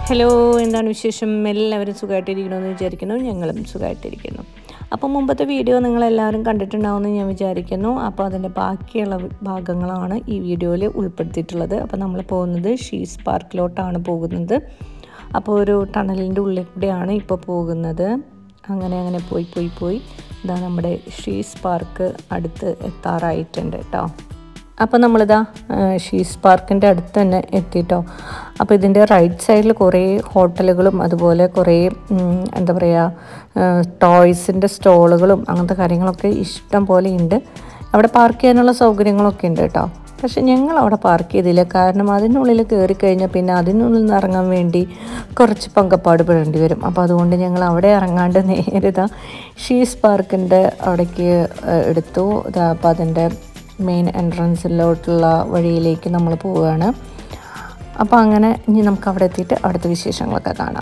hello എന്താണ് വിശേഷം എല്ലാവരും സുഖമായിട്ടിരിക്കണമെന്ന് വിചാരിക്കുന്നു ഞങ്ങളും സുഖമായിട്ടിരിക്കുന്നു അപ്പോൾ മുമ്പത്തെ വീഡിയോ നിങ്ങളെല്ലാവരും കണ്ടിട്ടുണ്ടാവുമെന്ന് ഞാൻ വിചാരിക്കുന്നു അപ്പോൾ അതിൻ്റെ ബാക്കിയുള്ള ഭാഗങ്ങളാണ് ഈ വീഡിയോയിൽ ഉൾപ്പെടുത്തിയിട്ടുള്ളത് അപ്പോൾ നമ്മൾ പോകുന്നത് ഷീസ് പാർക്കിലോട്ടാണ് പോകുന്നത് അപ്പോൾ ഒരു ടണലിൻ്റെ ഉള്ളിൽ കൂടെയാണ് ഇപ്പോൾ പോകുന്നത് അങ്ങനെ അങ്ങനെ പോയി പോയി പോയി ഇതാ നമ്മുടെ ഷീസ് പാർക്ക് അടുത്ത് എത്താറായിട്ടുണ്ട് കേട്ടോ അപ്പോൾ നമ്മളിതാ ഷീസ് പാർക്കിൻ്റെ അടുത്ത് തന്നെ എത്തിയിട്ടോ അപ്പോൾ ഇതിൻ്റെ റൈറ്റ് സൈഡിൽ കുറേ ഹോട്ടലുകളും അതുപോലെ കുറേ ഉം, എന്താ പറയുക ടോയ്സിൻ്റെ സ്റ്റോളുകളും അങ്ങനത്തെ കാര്യങ്ങളൊക്കെ ഇഷ്ടം പോലെ ഉണ്ട് അവിടെ പാർക്ക് ചെയ്യാനുള്ള സൗകര്യങ്ങളൊക്കെ ഉണ്ട് കേട്ടോ പക്ഷെ ഞങ്ങൾ അവിടെ പാർക്ക് ചെയ്തില്ല കാരണം അതിനുള്ളിൽ കയറി കഴിഞ്ഞാൽ പിന്നെ അതിനുള്ളിൽ നിന്ന് ഇറങ്ങാൻ വേണ്ടി കുറച്ച് പങ്കപ്പാട് പെടേണ്ടി വരും അപ്പോൾ അതുകൊണ്ട് ഞങ്ങൾ അവിടെ ഇറങ്ങാണ്ട് നേരെ ഇതാ ഷീസ് പാർക്കിൻ്റെ അവിടേക്ക് ഏഹ്, എടുത്തു ഇതാ അപ്പോൾ അതിൻ്റെ മെയിൻ എൻട്രൻസിലോട്ടുള്ള വഴിയിലേക്ക് നമ്മൾ പോവുകയാണ് അപ്പോൾ അങ്ങനെ ഇനി നമുക്ക് അവിടെ എത്തിയിട്ട് അവിടുത്തെ വിശേഷങ്ങളൊക്കെ കാണാം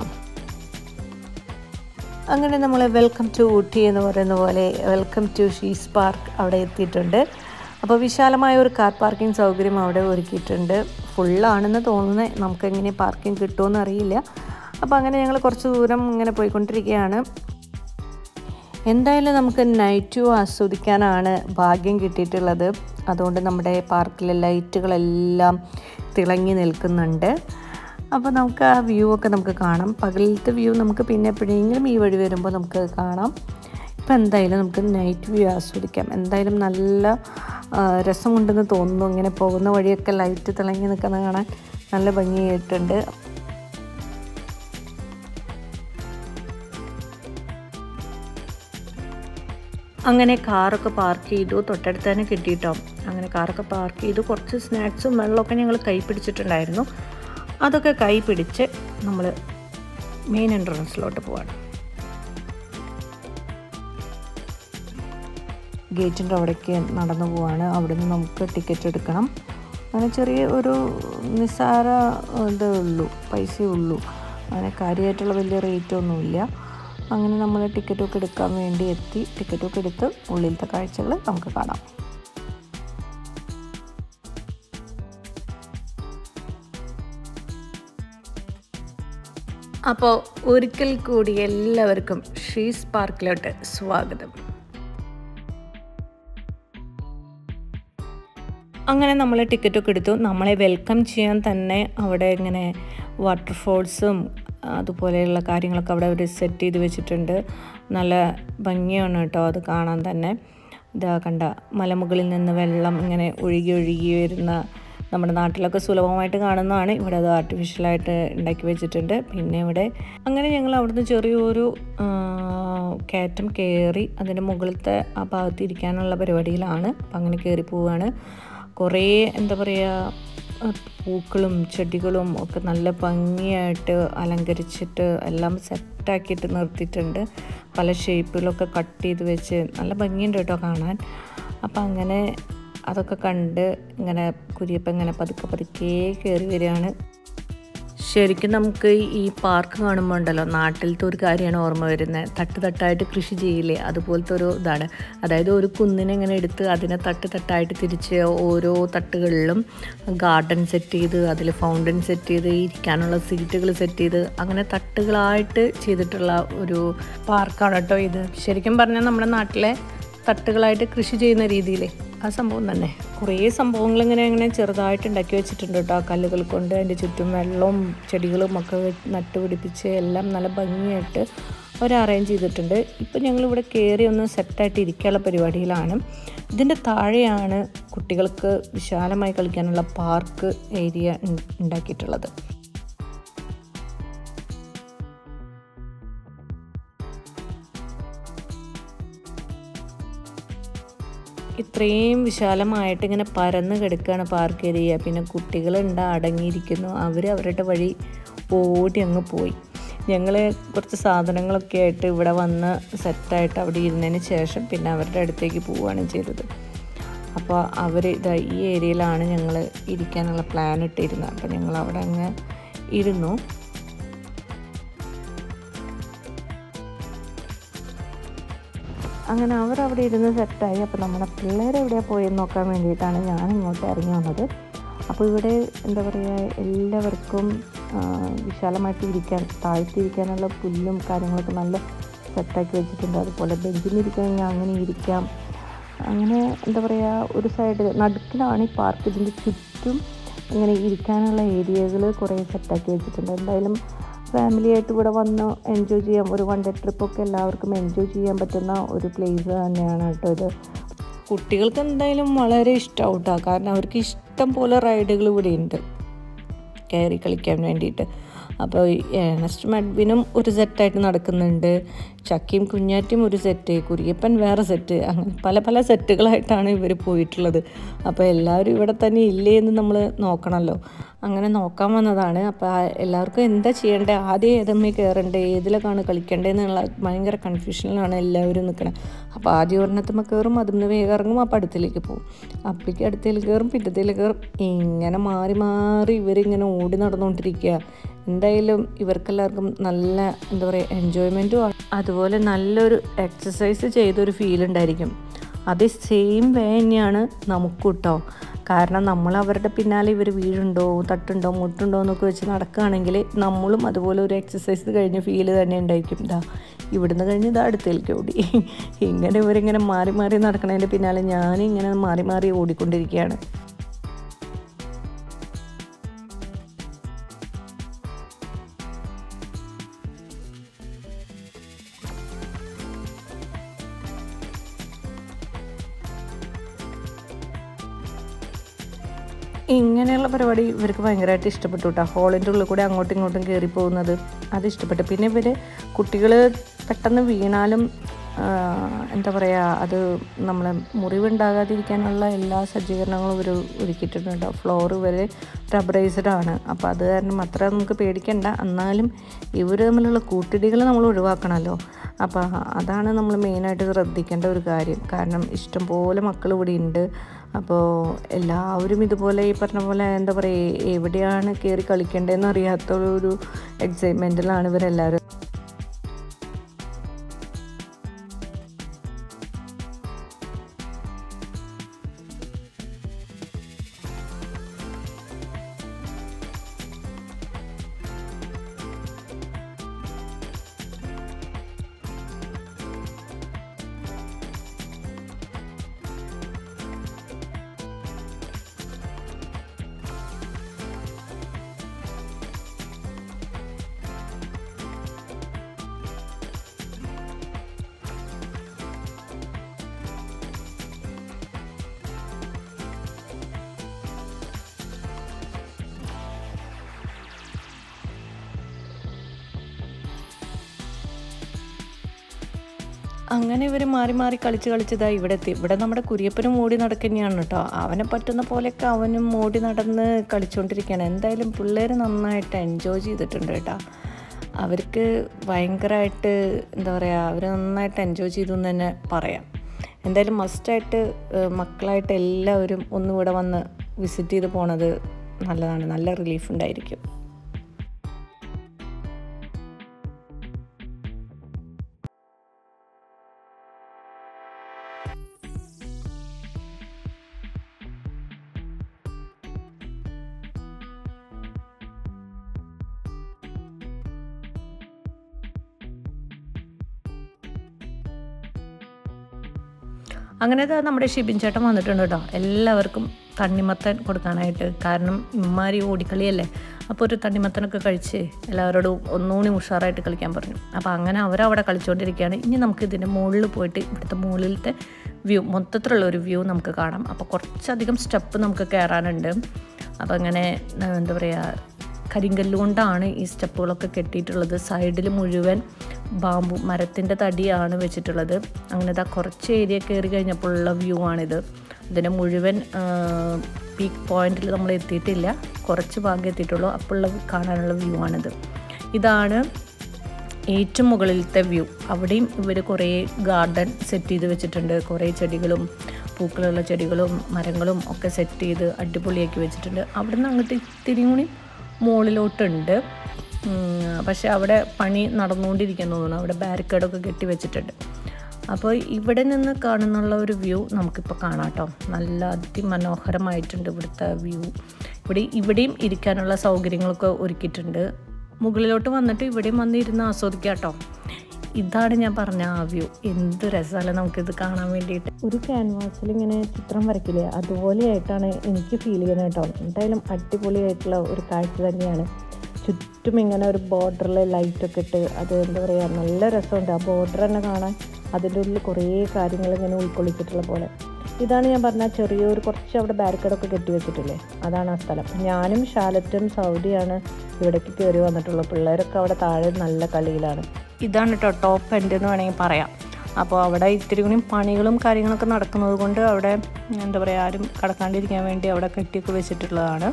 അങ്ങനെ നമ്മൾ വെൽക്കം ടു ഊട്ടി എന്ന് പറയുന്ന പോലെ വെൽക്കം ടു ഷീസ് പാർക്ക് അവിടെ എത്തിയിട്ടുണ്ട് അപ്പോൾ വിശാലമായ ഒരു കാർ പാർക്കിംഗ് സൗകര്യം അവിടെ ഒരുക്കിയിട്ടുണ്ട് ഫുള്ളാണെന്ന് തോന്നുന്നത് നമുക്ക് എങ്ങനെ പാർക്കിംഗ് കിട്ടുമെന്ന് അറിയില്ല അപ്പോൾ അങ്ങനെ ഞങ്ങൾ കുറച്ച് ദൂരം ഇങ്ങനെ പോയിക്കൊണ്ടിരിക്കുകയാണ് എന്തായാലും നമുക്ക് നൈറ്റ് വ്യൂ ആസ്വദിക്കാനാണ് ഭാഗ്യം കിട്ടിയിട്ടുള്ളത് അതുകൊണ്ട് നമ്മുടെ പാർക്കിലെ ലൈറ്റുകളെല്ലാം തിളങ്ങി നിൽക്കുന്നുണ്ട് അപ്പോൾ നമുക്ക് ആ വ്യൂ ഒക്കെ നമുക്ക് കാണാം പകലത്തെ വ്യൂ നമുക്ക് പിന്നെ എപ്പോഴെങ്കിലും ഈ വഴി വരുമ്പോൾ നമുക്ക് കാണാം ഇപ്പം എന്തായാലും നമുക്ക് നൈറ്റ് വ്യൂ ആസ്വദിക്കാം എന്തായാലും നല്ല ആ, രസമുണ്ടെന്ന് തോന്നുന്നു ഇങ്ങനെ പോകുന്ന വഴിയൊക്കെ ലൈറ്റ് തിളങ്ങി നിൽക്കുന്നത് കാണാൻ നല്ല ഭംഗിയായിട്ടുണ്ട് അങ്ങനെ കാറൊക്കെ പാർക്ക് ചെയ്തു തൊട്ടടുത്ത് തന്നെ കിട്ടിയിട്ടോ അങ്ങനെ കാറൊക്കെ പാർക്ക് ചെയ്തു കുറച്ച് സ്നാക്സും വെള്ളമൊക്കെ ഞങ്ങൾ കൈ പിടിച്ചിട്ടുണ്ടായിരുന്നു അതൊക്കെ കൈ പിടിച്ച് നമ്മൾ മെയിൻ എൻട്രൻസിലോട്ട് പോവാണ് ഗേറ്റിൻ്റെ അവിടേക്ക് നടന്നു പോവാണ് അവിടുന്ന് നമുക്ക് ടിക്കറ്റ് എടുക്കണം അങ്ങനെ ചെറിയ ഒരു നിസ്സാര ഇതേ ഉള്ളൂ പൈസയേ ഉള്ളൂ അങ്ങനെ കാര്യമായിട്ടുള്ള വലിയ റേറ്റ് ഒന്നുമില്ല അങ്ങനെ നമ്മൾ ടിക്കറ്റൊക്കെ എടുക്കാൻ വേണ്ടി എത്തി ടിക്കറ്റൊക്കെ എടുത്ത് ഉള്ളിലത്തെ കാഴ്ചകൾ നമുക്ക് കാണാം അപ്പോൾ ഒരിക്കൽ കൂടി എല്ലാവർക്കും ഷീസ് പാർക്കിലോട്ട് സ്വാഗതം അങ്ങനെ നമ്മൾ ടിക്കറ്റൊക്കെ എടുത്തു നമ്മളെ വെൽക്കം ചെയ്യാൻ തന്നെ അവിടെ ഇങ്ങനെ വാട്ടർഫോൾസും അതുപോലെയുള്ള കാര്യങ്ങളൊക്കെ അവിടെ അവർ സെറ്റ് ചെയ്ത് വെച്ചിട്ടുണ്ട് നല്ല ഭംഗിയാണ് കേട്ടോ അത് കാണാൻ തന്നെ ഇതാ കണ്ട മലമുകളിൽ നിന്ന് വെള്ളം ഇങ്ങനെ ഒഴുകി ഒഴുകി വരുന്ന നമ്മുടെ നാട്ടിലൊക്കെ സുലഭമായിട്ട് കാണുന്നതാണ് ഇവിടെ അത് ആർട്ടിഫിഷ്യലായിട്ട് ഉണ്ടാക്കി വെച്ചിട്ടുണ്ട് പിന്നെ ഇവിടെ അങ്ങനെ ഞങ്ങൾ അവിടുന്ന് ചെറിയൊരു ആ, കയറ്റം കയറി അതിൻ്റെ മുകളിലത്തെ ആ ഭാഗത്ത് ഇരിക്കാനുള്ള പരിപാടിയിലാണ് അപ്പം അങ്ങനെ കയറി പോവുകയാണ് കുറേ എന്താ പറയുക പൂക്കളും ചെടികളും ഒക്കെ നല്ല ഭംഗിയായിട്ട് അലങ്കരിച്ചിട്ട് എല്ലാം സെറ്റാക്കിയിട്ട് നിർത്തിയിട്ടുണ്ട് പല ഷേപ്പിലൊക്കെ കട്ട് ചെയ്ത് വെച്ച് നല്ല ഭംഗിയുണ്ട് കേട്ടോ കാണാൻ അപ്പം അങ്ങനെ അതൊക്കെ കണ്ട് ഇങ്ങനെ കുരിയപ്പം ഇങ്ങനെ പതുക്കെ പതുക്കെ കയറി വരികയാണ് ശരിക്കും നമുക്ക് ഈ പാർക്ക് കാണുമ്പോൾ ഉണ്ടല്ലോ നാട്ടിലത്തെ ഒരു കാര്യമാണ് ഓർമ്മ വരുന്നത് തട്ട് തട്ടായിട്ട് കൃഷി ചെയ്യില്ലേ അതുപോലത്തെ ഒരു ഇതാണ് അതായത് ഒരു കുന്നിനെ ഇങ്ങനെ എടുത്ത് അതിനെ തട്ട് തട്ടായിട്ട് തിരിച്ച് ഓരോ തട്ടുകളിലും ഗാർഡൻ സെറ്റ് ചെയ്ത് അതിൽ ഫൗണ്ടൻ സെറ്റ് ചെയ്ത് ഇരിക്കാനുള്ള സീറ്റുകൾ സെറ്റ് ചെയ്ത് അങ്ങനെ തട്ടുകളായിട്ട് ചെയ്തിട്ടുള്ള ഒരു പാർക്കാണ് കേട്ടോ ഇത് ശരിക്കും പറഞ്ഞാൽ നമ്മുടെ നാട്ടിലെ തട്ടുകളായിട്ട് കൃഷി ചെയ്യുന്ന രീതിയിൽ ആ സംഭവം തന്നെ കുറേ സംഭവങ്ങൾ ഇങ്ങനെ ഇങ്ങനെ ചെറുതായിട്ട് ഉണ്ടാക്കി വെച്ചിട്ടുണ്ട് കേട്ടോ ആ കല്ലുകൾ കൊണ്ട് അതിൻ്റെ ചുറ്റും വെള്ളവും ചെടികളും ഒക്കെ വെ- നട്ടുപിടിപ്പിച്ച് എല്ലാം നല്ല ഭംഗിയായിട്ട് അവർ അറേഞ്ച് ചെയ്തിട്ടുണ്ട് ഇപ്പം ഞങ്ങളിവിടെ കയറി ഒന്ന് സെറ്റായിട്ട് ഇരിക്കാനുള്ള പരിപാടിയിലാണ് ഇതിൻ്റെ താഴെയാണ് കുട്ടികൾക്ക് വിശാലമായി കളിക്കാനുള്ള പാർക്ക് ഏരിയ ഉം- ഉണ്ടാക്കിയിട്ടുള്ളത് ഇത്രയും വിശാലമായിട്ട് ഇങ്ങനെ പരന്ന് കിടക്കുകയാണ് പാർക്ക് ഏരിയ പിന്നെ കുട്ടികളുണ്ട് അടങ്ങിയിരിക്കുന്നു അവർ അവരുടെ വഴി ഓടി അങ്ങ് പോയി ഞങ്ങൾ കുറച്ച് സാധനങ്ങളൊക്കെ ആയിട്ട് ഇവിടെ വന്ന് സെറ്റായിട്ട് അവിടെ ഇരുന്നതിന് ശേഷം പിന്നെ അവരുടെ അടുത്തേക്ക് പോവുകയാണ് ചെയ്തത് അപ്പോൾ അവർ ഇതാ ഈ ഏരിയയിലാണ് ഞങ്ങൾ ഇരിക്കാനുള്ള പ്ലാൻ ഇട്ടിരുന്നത് അപ്പോൾ ഞങ്ങൾ അവിടെ അങ്ങ് ഇരുന്നു അങ്ങനെ അവരവിടെ ഇരുന്ന് സെറ്റായി അപ്പോൾ നമ്മുടെ പിള്ളേർ എവിടെയാണ് പോയെന്ന് നോക്കാൻ വേണ്ടിയിട്ടാണ് ഞാൻ ഇങ്ങോട്ട് ഇറങ്ങി വന്നത് അപ്പോൾ ഇവിടെ എന്താ പറയുക എല്ലാവർക്കും ആ, വിശാലമായിട്ട് ഇരിക്കാൻ താഴ്ത്തിയിരിക്കാനുള്ള പുല്ലും കാര്യങ്ങളൊക്കെ നല്ല സെറ്റാക്കി വെച്ചിട്ടുണ്ട് അതുപോലെ ബെഞ്ചിൽ ഇരിക്കണമെങ്കിൽ അങ്ങനെ ഇരിക്കാം അങ്ങനെ എന്താ പറയുക ഒരു സൈഡ് നടുക്കിലാണ് ഈ പാർക്ക് ഇതിൻ്റെ ചുറ്റും ഇങ്ങനെ ഇരിക്കാനുള്ള ഏരിയകൾ കുറേ സെറ്റാക്കി വെച്ചിട്ടുണ്ട് എന്തായാലും ഫാമിലിയായിട്ട് ഇവിടെ വന്ന് എൻജോയ് ചെയ്യാം ഒരു വൺ ഡേ ട്രിപ്പൊക്കെ എല്ലാവർക്കും എൻജോയ് ചെയ്യാൻ പറ്റുന്ന ഒരു പ്ലേസ് തന്നെയാണ് കേട്ടോ ഇത് കുട്ടികൾക്ക് എന്തായാലും വളരെ ഇഷ്ടമാവും കേട്ടോ കാരണം അവർക്ക് ഇഷ്ടം പോലെ റൈഡുകൾ ഇവിടെ ഉണ്ട് കയറി കളിക്കാൻ വേണ്ടിയിട്ട് അപ്പോൾ ഈ ഏണസ്റ്റ് മഡ്വിനും ഒരു സെറ്റായിട്ട് നടക്കുന്നുണ്ട് ചക്കിയും കുഞ്ഞാറ്റും ഒരു സെറ്റ് കുരിയപ്പൻ വേറെ സെറ്റ് അങ്ങനെ പല പല സെറ്റുകളായിട്ടാണ് ഇവർ പോയിട്ടുള്ളത് അപ്പോൾ എല്ലാവരും ഇവിടെ തന്നെ ഇല്ലേ എന്ന് നമ്മൾ നോക്കണമല്ലോ അങ്ങനെ നോക്കാൻ വന്നതാണ് അപ്പോൾ ആ എല്ലാവർക്കും എന്താ ചെയ്യേണ്ടത് ആദ്യം ഏതമ്മേ കയറണ്ടേ ഏതിലൊക്കെയാണ് കളിക്കേണ്ടതെന്നുള്ള ഭയങ്കര കൺഫ്യൂഷനിലാണ് എല്ലാവരും നിൽക്കുന്നത് അപ്പോൾ ആദ്യം ഒരെണ്ണത്തുമ്പോൾ കയറും അതിന് വേഗം ഇറങ്ങും അപ്പോൾ അടുത്തിലേക്ക് പോകും അപ്പോഴേക്ക് അടുത്തേൽ കയറും പിറ്റത്തേൽ കയറും ഇങ്ങനെ മാറി മാറി ഇവരിങ്ങനെ ഓടി നടന്നുകൊണ്ടിരിക്കുക എന്തായാലും ഇവർക്കെല്ലാവർക്കും നല്ല എന്താ പറയുക എൻജോയ്മെൻറ്റും അതുപോലെ നല്ലൊരു എക്സസൈസ് ചെയ്തൊരു ഫീൽ ഉണ്ടായിരിക്കും അത് സെയിം വേ തന്നെയാണ് നമുക്ക് കേട്ടോ കാരണം നമ്മൾ അവരുടെ പിന്നാലെ ഇവർ വീഴുണ്ടോ തട്ടുണ്ടോ മുട്ടുണ്ടോ എന്നൊക്കെ വെച്ച് നടക്കുകയാണെങ്കിൽ നമ്മളും അതുപോലെ ഒരു എക്സസൈസ് കഴിഞ്ഞ ഫീൽ തന്നെ ഉണ്ടായിരിക്കും ഇതാ ഇവിടുന്ന് കഴിഞ്ഞ് ഇതാ അടുത്തേക്ക് ഓടി ഇങ്ങനെ ഇവരിങ്ങനെ മാറി മാറി നടക്കണതിൻ്റെ പിന്നാലെ ഞാനിങ്ങനെ മാറി മാറി ഓടിക്കൊണ്ടിരിക്കുകയാണ് ഇങ്ങനെയുള്ള പരിപാടി ഇവർക്ക് ഭയങ്കരമായിട്ട് ഇഷ്ടപ്പെട്ടു കേട്ടോ ഹോളിൻ്റെ ഉള്ളിൽ കൂടെ അങ്ങോട്ടും ഇങ്ങോട്ടും കയറി പോകുന്നത് അത് ഇഷ്ടപ്പെട്ടു പിന്നെ ഇവർ കുട്ടികൾ പെട്ടെന്ന് വീണാലും ആ, എന്താ പറയുക അത് നമ്മളെ മുറിവുണ്ടാകാതിരിക്കാനുള്ള എല്ലാ സജ്ജീകരണങ്ങളും ഇവർ ഒരുക്കിയിട്ടുണ്ട് കേട്ടോ ഫ്ലോർ ഇവർ റബ്ബറൈസ്ഡ് ആണ് അപ്പോൾ അത് കാരണം അത്ര നമുക്ക് പേടിക്കണ്ട എന്നാലും ഇവർ തമ്മിലുള്ള കൂട്ടിടികൾ നമ്മൾ ഒഴിവാക്കണമല്ലോ അപ്പോൾ അതാണ് നമ്മൾ മെയിനായിട്ട് ശ്രദ്ധിക്കേണ്ട ഒരു കാര്യം കാരണം ഇഷ്ടംപോലെ മക്കൾ ഇവിടെ ഉണ്ട് അപ്പോൾ എല്ലാവരും ഇതുപോലെ ഈ പറഞ്ഞ പോലെ എന്താ പറയുക എവിടെയാണ് കയറി കളിക്കേണ്ടതെന്ന് അറിയാത്ത ഒരു എക്സൈറ്റ്മെൻറ്റിലാണ് ഇവരെല്ലാവരും അങ്ങനെ ഇവർ മാറി മാറി കളിച്ച് കളിച്ചതാ ഇവിടെ എത്തി ഇവിടെ നമ്മുടെ കുരിയപ്പനും ഓടി നടക്കുന്നതാണ് കേട്ടോ അവനെ പറ്റുന്ന പോലെയൊക്കെ അവനും ഓടി നടന്ന് കളിച്ചുകൊണ്ടിരിക്കുകയാണ് എന്തായാലും പിള്ളേർ നന്നായിട്ട് എൻജോയ് ചെയ്തിട്ടുണ്ട് കേട്ടോ അവർക്ക് ഭയങ്കരമായിട്ട് എന്താ പറയുക അവർ നന്നായിട്ട് എൻജോയ് ചെയ്തു എന്ന് തന്നെ പറയാം എന്തായാലും മസ്റ്റായിട്ട് മക്കളായിട്ട് എല്ലാവരും ഒന്നും ഇവിടെ വന്ന് വിസിറ്റ് ചെയ്ത് പോണത് നല്ലതാണ് നല്ല റിലീഫ് ഉണ്ടായിരിക്കും അങ്ങനെ ദാ നമ്മുടെ ഷിബിൻ ചേട്ടൻ വന്നിട്ടുണ്ട് കേട്ടോ എല്ലാവർക്കും തണ്ണിമത്തൻ കൊടുക്കാനായിട്ട് കാരണം ഇമ്മാരി ഓടിക്കളിയല്ലേ അപ്പോൾ ഒരു തണ്ണിമത്തനൊക്കെ കഴിച്ച് എല്ലാവരോടും ഒന്നുകൂടി ഉഷാറായിട്ട് കളിക്കാൻ പറഞ്ഞു അപ്പോൾ അങ്ങനെ അവരവിടെ കളിച്ചുകൊണ്ടിരിക്കുകയാണ് ഇനി നമുക്ക് ഇതിൻ്റെ മുകളിൽ പോയിട്ട് ഇവിടുത്തെ മുകളിലത്തെ വ്യൂ മൊത്തത്തിലുള്ള ഒരു വ്യൂ നമുക്ക് കാണാം അപ്പോൾ കുറച്ചധികം സ്റ്റെപ്പ് നമുക്ക് കയറാനുണ്ട് അപ്പോൾ അങ്ങനെ ആ, എന്താ പറയുക കരിങ്കല്ല് കൊണ്ടാണ് ഈ സ്റ്റെപ്പുകളൊക്കെ കെട്ടിയിട്ടുള്ളത് സൈഡിൽ മുഴുവൻ ബാമ്പു മരത്തിൻ്റെ തടിയാണ് വെച്ചിട്ടുള്ളത് അങ്ങനെ ഇതാ കുറച്ച് ഏരിയ കയറി കഴിഞ്ഞപ്പോഴുള്ള വ്യൂ ആണിത് ഇതിൻ്റെ മുഴുവൻ പീക്ക് പോയിന്റിൽ നമ്മൾ എത്തിയിട്ടില്ല കുറച്ച് ഭാഗം എത്തിയിട്ടുള്ളൂ അപ്പോഴുള്ള കാണാനുള്ള വ്യൂ ആണിത് ഇതാണ് ഏറ്റവും മുകളിലത്തെ വ്യൂ അവിടെയും ഇവർ കുറേ ഗാർഡൻ സെറ്റ് ചെയ്ത് വെച്ചിട്ടുണ്ട് കുറേ ചെടികളും പൂക്കളുള്ള ചെടികളും മരങ്ങളും ഒക്കെ സെറ്റ് ചെയ്ത് അടിപൊളിയാക്കി വെച്ചിട്ടുണ്ട് അവിടെ നിന്ന് അങ്ങോട്ട് ഇത്തിരി കൂടി മുകളിലോട്ടുണ്ട് ഉം, പക്ഷേ അവിടെ പണി നടന്നുകൊണ്ടിരിക്കുന്നു തോന്നുന്നു അവിടെ ബാരിക്കേഡൊക്കെ കെട്ടി വെച്ചിട്ടുണ്ട് അപ്പോൾ ഇവിടെ നിന്ന് കാണുന്നുള്ള ഒരു വ്യൂ നമുക്കിപ്പോൾ കാണാം കേട്ടോ നല്ല അതിമനോഹരമായിട്ടുണ്ട് ഇവിടുത്തെ വ്യൂ ഇവിടെ ഇവിടെയും ഇരിക്കാനുള്ള സൗകര്യങ്ങളൊക്കെ ഒരുക്കിയിട്ടുണ്ട് മുകളിലോട്ട് വന്നിട്ട് ഇവിടെയും വന്ന് ഇരുന്ന് ആസ്വദിക്കാം കേട്ടോ ഇതാണ് ഞാൻ പറഞ്ഞ ആ വ്യൂ എന്ത് രസമല്ല നമുക്കിത് കാണാൻ വേണ്ടിയിട്ട് ഒരു ക്യാൻവാസിൽ ഇങ്ങനെ ചിത്രം വരയ്ക്കില്ലേ അതുപോലെയായിട്ടാണ് എനിക്ക് ഫീൽ ചെയ്യുന്നത് കേട്ടോ എന്തായാലും അടിപൊളിയായിട്ടുള്ള ഒരു കാഴ്ച തന്നെയാണ് ചുറ്റും ഇങ്ങനെ ഒരു ബോർഡറിൽ ലൈറ്റൊക്കെ ഇട്ട് അത് എന്താ പറയുക നല്ല രസമുണ്ട് ആ ബോർഡർ തന്നെ കാണാൻ അതിൻ്റെ ഉള്ളിൽ കുറേ കാര്യങ്ങൾ ഇങ്ങനെ ഉൾക്കൊള്ളിച്ചിട്ടുള്ള പോലെ ഇതാണ് ഞാൻ പറഞ്ഞ ചെറിയൊരു കുറച്ച് അവിടെ ബാരിക്കേഡൊക്കെ കെട്ടി വെച്ചിട്ടില്ലേ അതാണ് ആ സ്ഥലം ഞാനും ഷാലറ്റും സൗദിയാണ് ഇവിടേക്ക് കയറി വന്നിട്ടുള്ളത് പിള്ളേരൊക്കെ അവിടെ താഴെ നല്ല കളിയിലാണ് ഇതാണ് കേട്ടോ ടോപ്പ് എൻഡ് എന്ന് വേണമെങ്കിൽ പറയാം അപ്പോൾ അവിടെ ഇത്തിരി കൂടി പണികളും കാര്യങ്ങളൊക്കെ നടക്കുന്നത് കൊണ്ട് അവിടെ എന്താ പറയുക ആരും കടക്കാണ്ടിരിക്കാൻ വേണ്ടി അവിടെ കെട്ടിയൊക്കെ വെച്ചിട്ടുള്ളതാണ്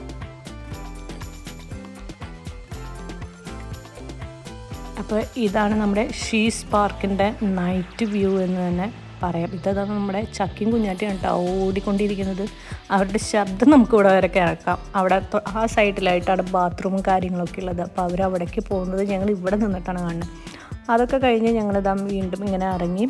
അപ്പോൾ ഇതാണ് നമ്മുടെ ഷീസ് പാർക്കിൻ്റെ നൈറ്റ് വ്യൂ എന്ന് തന്നെ പറയാം ഇതാണ് നമ്മുടെ ചക്കിയും കുഞ്ഞാറ്റിയാണ് കേട്ടോ ഓടിക്കൊണ്ടിരിക്കുന്നത് അവരുടെ ശബ്ദം നമുക്ക് ഇവിടെ വരെ കേൾക്കാം അവിടെ തൊ- ആ സൈഡിലായിട്ടാണ് ബാത്റൂമും കാര്യങ്ങളൊക്കെ ഉള്ളത് അപ്പോൾ അവർ അവിടേക്ക് പോകുന്നത് ഞങ്ങൾ ഇവിടെ നിന്നിട്ടാണ് കാണുന്നത് അതൊക്കെ കഴിഞ്ഞ് ഞങ്ങളിതാ വീണ്ടും ഇങ്ങനെ ഇറങ്ങി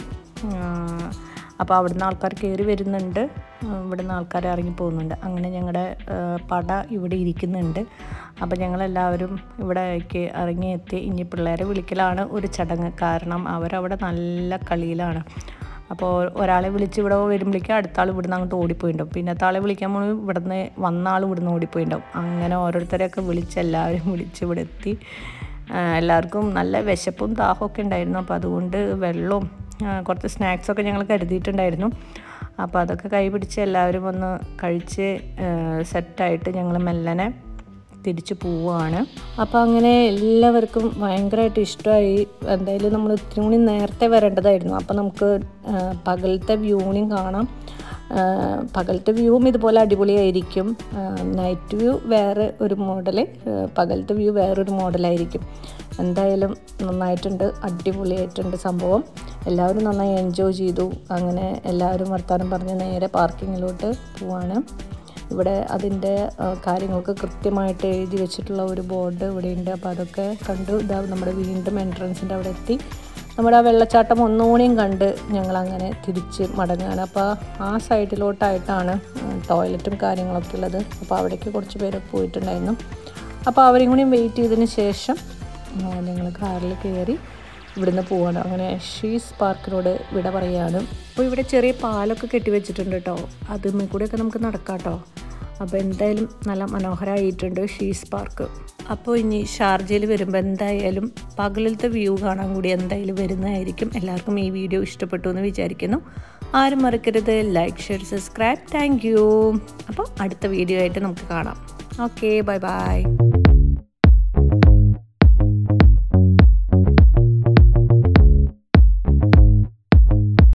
അപ്പോൾ അവിടുന്ന് ആൾക്കാർ കയറി വരുന്നുണ്ട് ആ, ഇവിടുന്ന് ആൾക്കാർ ഇറങ്ങി പോകുന്നുണ്ട് അങ്ങനെ ഞങ്ങളുടെ ആ, പട ഇവിടെ ഇരിക്കുന്നുണ്ട് അപ്പോൾ ഞങ്ങളെല്ലാവരും ഇവിടേക്ക് ഇറങ്ങി എത്തി ഇനി പിള്ളേരെ വിളിക്കലാണ് ഒരു ചടങ്ങ് കാരണം അവരവിടെ നല്ല കളിയിലാണ് അപ്പോൾ ഒരാളെ വിളിച്ച് ഇവിടെ വരുമ്പോഴേക്കും അടുത്ത ആൾ ഇവിടുന്ന് അങ്ങോട്ട് ഓടിപ്പോയിണ്ടാവും പിന്നത്തെ ആളെ വിളിക്കാൻ പോകുമ്പോൾ ഇവിടുന്ന് വന്ന ആൾ ഇവിടുന്ന് ഓടിപ്പോയിണ്ടാവും അങ്ങനെ ഓരോരുത്തരെയൊക്കെ വിളിച്ച് എല്ലാവരും വിളിച്ച് ഇവിടെ എത്തി ആ, എല്ലാവർക്കും നല്ല വിശപ്പും ദാഹമൊക്കെ ഉണ്ടായിരുന്നു അപ്പോൾ അതുകൊണ്ട് വെള്ളവും ആ, കുറച്ച് സ്നാക്സൊക്കെ ഞങ്ങൾ കരുതിയിട്ടുണ്ടായിരുന്നു അപ്പോൾ അതൊക്കെ കൈ പിടിച്ച് എല്ലാവരും ഒന്ന് കഴിച്ച് സെറ്റായിട്ട് ഞങ്ങൾ മെല്ലനെ തിരിച്ചു പോവുകയാണ് അപ്പോൾ അങ്ങനെ എല്ലാവർക്കും ഭയങ്കരമായിട്ട് ഇഷ്ടമായി എന്തായാലും നമ്മൾ ഇത്തിരി കൂടി നേരത്തെ വരേണ്ടതായിരുന്നു അപ്പോൾ നമുക്ക് ആ, പകലത്തെ വ്യൂണിയും കാണാം ആ, പകലത്തെ വ്യൂവും ഇതുപോലെ അടിപൊളിയായിരിക്കും നൈറ്റ് വ്യൂ വേറെ ഒരു മോഡൽ പകലത്തെ വ്യൂ വേറൊരു മോഡലായിരിക്കും എന്തായാലും നന്നായിട്ടുണ്ട് അടിപൊളിയായിട്ടുണ്ട് സംഭവം എല്ലാവരും നന്നായി എൻജോയ് ചെയ്തു അങ്ങനെ എല്ലാവരും വർത്താനം പറഞ്ഞ് നേരെ പാർക്കിങ്ങിലോട്ട് പോവാണ് ഇവിടെ അതിൻ്റെ ആ, കാര്യങ്ങളൊക്കെ കൃത്യമായിട്ട് എഴുതി വെച്ചിട്ടുള്ള ഒരു ബോർഡ് ഇവിടെയുണ്ട് അപ്പോൾ അതൊക്കെ കണ്ടു ഇതാ നമ്മുടെ വീണ്ടും എൻട്രൻസിൻ്റെ അവിടെ എത്തി നമ്മുടെ ആ വെള്ളച്ചാട്ടം ഒന്നുകൂടിയും കണ്ട് ഞങ്ങളങ്ങനെ തിരിച്ച് മടങ്ങുകയാണ് അപ്പോൾ ആ സൈഡിലോട്ടായിട്ടാണ് ടോയ്ലറ്റും കാര്യങ്ങളൊക്കെ ഉള്ളത് അപ്പോൾ അവിടേക്ക് കുറച്ച് പേര് പോയിട്ടുണ്ടായിരുന്നു അപ്പോൾ അവരെയും കൂടി വെയിറ്റ് ചെയ്തതിന് ശേഷം ഞങ്ങൾ കാറിൽ കയറി ഇവിടുന്ന് പോവാണ് അങ്ങനെ ഷീസ് പാർക്കിനോട് വിട പറയുകയാണ് അപ്പോൾ ഇവിടെ ചെറിയ പാലൊക്കെ കെട്ടി വെച്ചിട്ടുണ്ട് കേട്ടോ അതിൽ കൂടെയൊക്കെ നമുക്ക് നടക്കാം കേട്ടോ അപ്പോൾ എന്തായാലും നല്ല മനോഹരമായിട്ടുണ്ട് ഷീസ് പാർക്ക് അപ്പോൾ ഇനി ഷാർജയിൽ വരുമ്പോൾ എന്തായാലും പകലത്തെ വ്യൂ കാണാൻ കൂടി എന്തായാലും വരുന്നതായിരിക്കും എല്ലാവർക്കും ഈ വീഡിയോ ഇഷ്ടപ്പെട്ടു എന്ന് വിചാരിക്കുന്നു ആരും മറക്കരുത് like share subscribe thank you അപ്പോൾ അടുത്ത വീഡിയോ ആയിട്ട് നമുക്ക് കാണാം ഓക്കെ ബൈ ബൈ